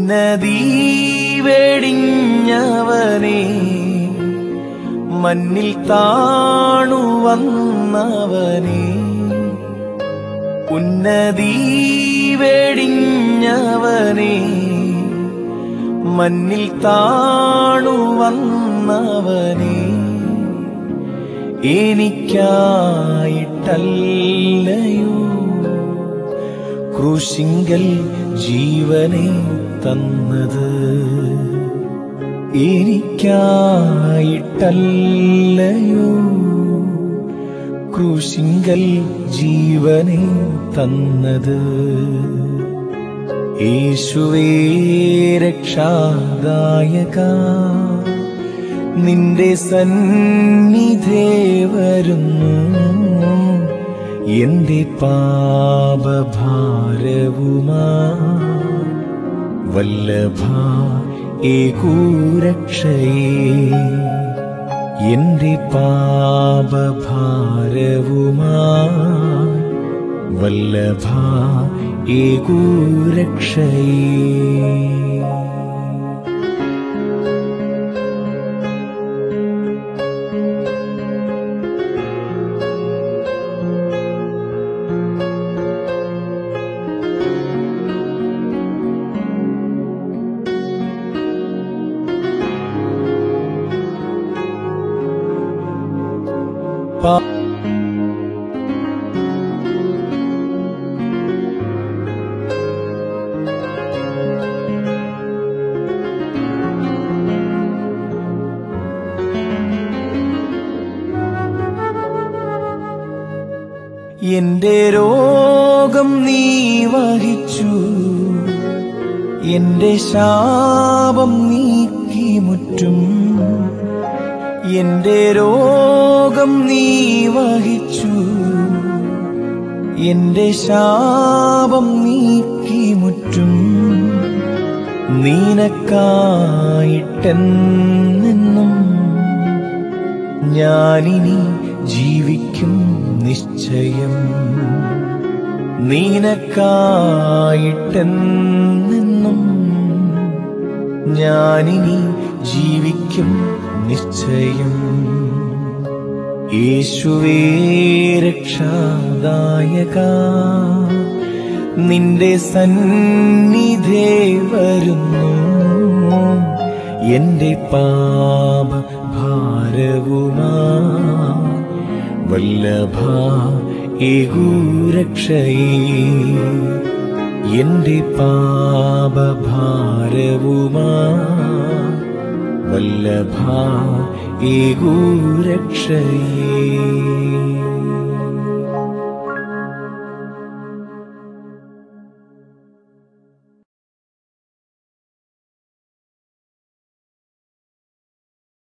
ഉന്നതി വെടിഞ്ഞവനെ മണ്ണിൽ താണു വന്നവനെ ഉന്നതി വെടിഞ്ഞവനെ മണ്ണിൽ താണു വന്നവനെ എനിക്കായിട്ടല്ലയോ ക്രൂശിങ്കൽ ജീവനെ തന്നത് എനിക്കായിട്ടല്ലയോ ക്രൂശിങ്കൽ ജീവനെ തന്നത് യേശുവേ രക്ഷാദായക നിന്റെ സന്നിധേ വരുന്നു എന്റെ പാപഭാരവുമാ വല്ലഭ ഏകൂരക്ഷയേ എന്റെ പാപഭാരവുമാ വല്ലഭ ഏകൂരക്ഷയേ പാ എന്റെ രോഗം നീ വഹിച്ചു എന്റെ ശാപം നീക്കി മുറ്റും എന്റെ രോഗം നീ വഹിച്ചു എന്റെ ശാപം നീക്കി മുറ്റും നീനക്കായിട്ടെന്നും ഞാനിനി ജീവിക്കും നിശ്ചയം നീനക്കായിട്ടെന്നും ഞാനിനി ജീവിക്കും നിശ്ചയം യേശുവേ രക്ഷാദായക നിന്റെ സന്നിധേ വരുന്നു എന്റെ പാപ ഭാരവുമാ വല്ലഭ ഏകൂരക്ഷയേ എന്റെ പാപഭാരവുമാ വല്ലഭ ഏകൂരക്ഷയേ